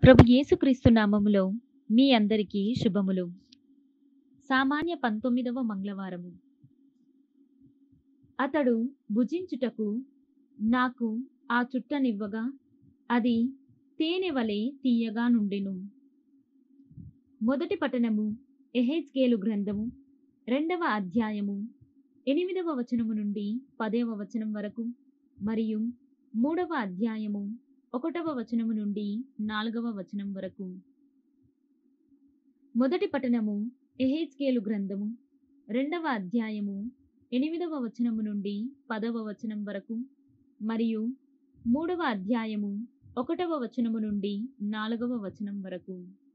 ప్రభు యేసుక్రీస్తు నామములో మీ అందరికీ శుభములు సామాన్య పంతొమ్మిదవ మంగళవారము అతడు భుజించుటకు నాకు ఆ చుట్టనివ్వగా అది తేనె వలె తీయగా నుండెను మొదటి పఠనము ఎహెజ్కేలు గ్రంథము రెండవ అధ్యాయము ఎనిమిదవ వచనము నుండి పదవ వచనం వరకు మరియు మూడవ అధ్యాయము ఒకటవ వచనము నుండి నాలుగవ వచనం వరకు మొదటి పఠనము ఎహెజ్కేలు గ్రంథము రెండవ అధ్యాయము ఎనిమిదవ వచనము నుండి పదవ వచనం వరకు మరియు మూడవ అధ్యాయము ఒకటవ వచనము నుండి నాలుగవ వచనం వరకు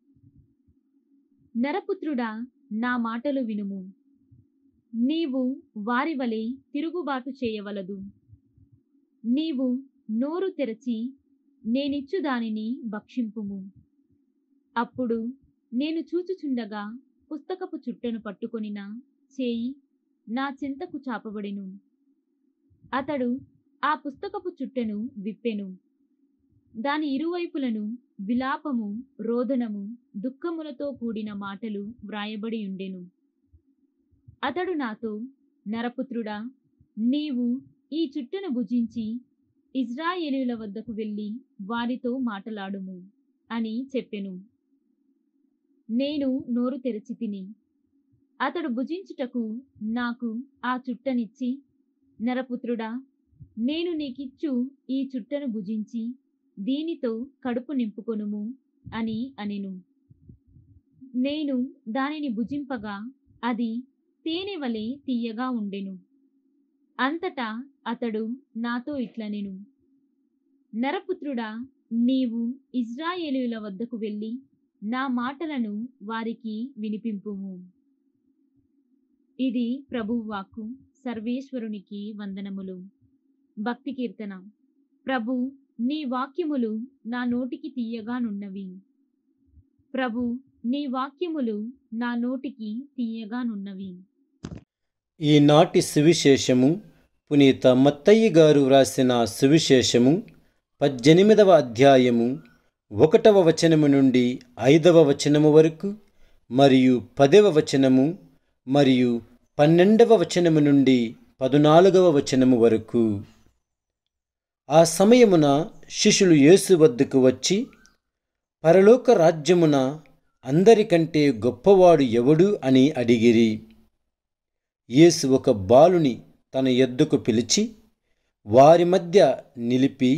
నరపుత్రుడా నా మాటలు వినుము నీవు వారి వలె తిరుగుబాటు చేయవలదు నీవు నోరు తెరచి నేనిచ్చు దానిని భక్షింపుము అప్పుడు నేను చూచుచుండగా పుస్తకపు చుట్టను పట్టుకొనిన చేయి నా చింతకు చాపబడెను అతడు ఆ పుస్తకపు చుట్టను విప్పెను దాని ఇరువైపులను విలాపము రోదనము దుఃఖములతో కూడిన మాటలు వ్రాయబడి ఉండెను అతడు నాతో నరపుత్రుడా నీవు ఈ చుట్టను భుజించి ఇజ్రాయేలీల వద్దకు వెళ్ళి వారితో మాటలాడుము అని చెప్పెను నేను నోరు తెరచి తిని అతడు భుజించుటకు నాకు ఆ చుట్టనిచ్చి నరపుత్రుడా నేను నీకిచ్చు ఈ చుట్టను భుజించి దీనితో కడుపు నింపుకొనుము అని అనెను నేను దానిని భుజింపగా అది తేనె వలె తీయగా ఉండెను అంతటా అతడు నాతో ఇట్లనెను నరపుత్రుడా నీవు ఇజ్రాయేలీల వద్దకు వెళ్ళి నా మాటలను వారికి వినిపింపుము ఇది ప్రభువు వాక్కు సర్వేశ్వరునికి వందనములు భక్తి కీర్తన ప్రభు నీ వాక్యములు నా నోటికి తీయగానున్నవి ప్రభు నీ వాక్యములు నా నోటికి తీయగానున్నవి ఈనాటి సువిశేషము పునీత మత్తయ్య గారు వ్రాసిన సువిశేషము పద్దెనిమిదవ అధ్యాయము ఒకటవ వచనము నుండి ఐదవ వచనము వరకు మరియు పదవ వచనము మరియు పన్నెండవ వచనము నుండి పదునాలుగవ వచనము వరకు ఆ సమయమున శిష్యులు యేసు వద్దకు వచ్చి పరలోక రాజ్యమున అందరికంటే గొప్పవాడు ఎవడు అని అడిగిరి యేసు ఒక బాలుని తన ఎద్దుకు పిలిచి వారి మధ్య నిలిపి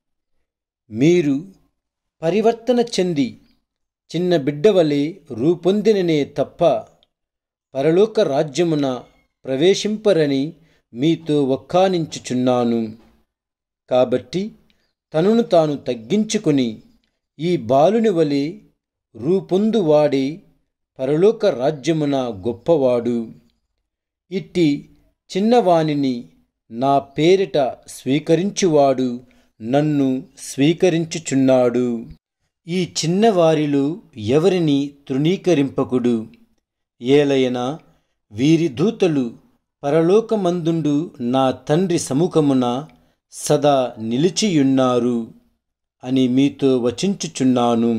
మీరు పరివర్తన చెంది చిన్న బిడ్డవలే రూపొందిననే తప్ప పరలోక రాజ్యమున ప్రవేశింపరని మీతో ఒక్కానించుచున్నాను కాబట్టి తనను తాను తగ్గించుకొని ఈ బాలుని వలె రూపొందువాడే పరలోక రాజ్యమున గొప్పవాడు ఇట్టి చిన్నవానిని నా పేరిట స్వీకరించువాడు నన్ను స్వీకరించుచున్నాడు ఈ చిన్నవారిలో ఎవరిని తృణీకరింపకుడు ఏలయనా వీరి దూతలు పరలోకమందుండు నా తండ్రి సముఖమున సదా నిలిచియున్నారు అని మీతో వచించుచున్నాను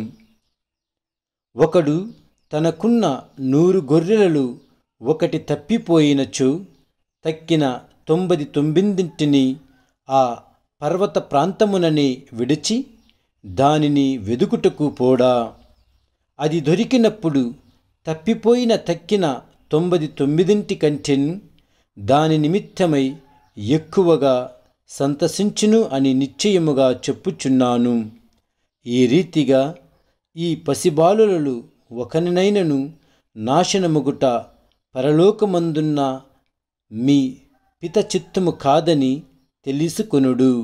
ఒకడు తనకున్న నూరు గొర్రెలలో ఒకటి తప్పిపోయినచో తక్కిన తొంభది తొమ్మిదింటిని ఆ పర్వత ప్రాంతముననే విడిచి దానిని వెదుకుటకు పోడా అది దొరికినప్పుడు తప్పిపోయిన తక్కిన తొంభది తొమ్మిదింటి కంటెన్ దాని నిమిత్తమై ఎక్కువగా సంతసించును అని నిశ్చయముగా చెప్పుచున్నాను ఈ రీతిగా ఈ పసిబాలులలో ఒకనినైనను నాశనముగుట పరలోకమందున్న మీ పిత చిత్తము కాదని తెలుసుకొనుడు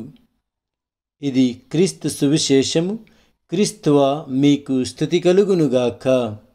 ఇది క్రీస్తు సువిశేషము క్రీస్తువ మీకు స్థుతి కలుగునుగాక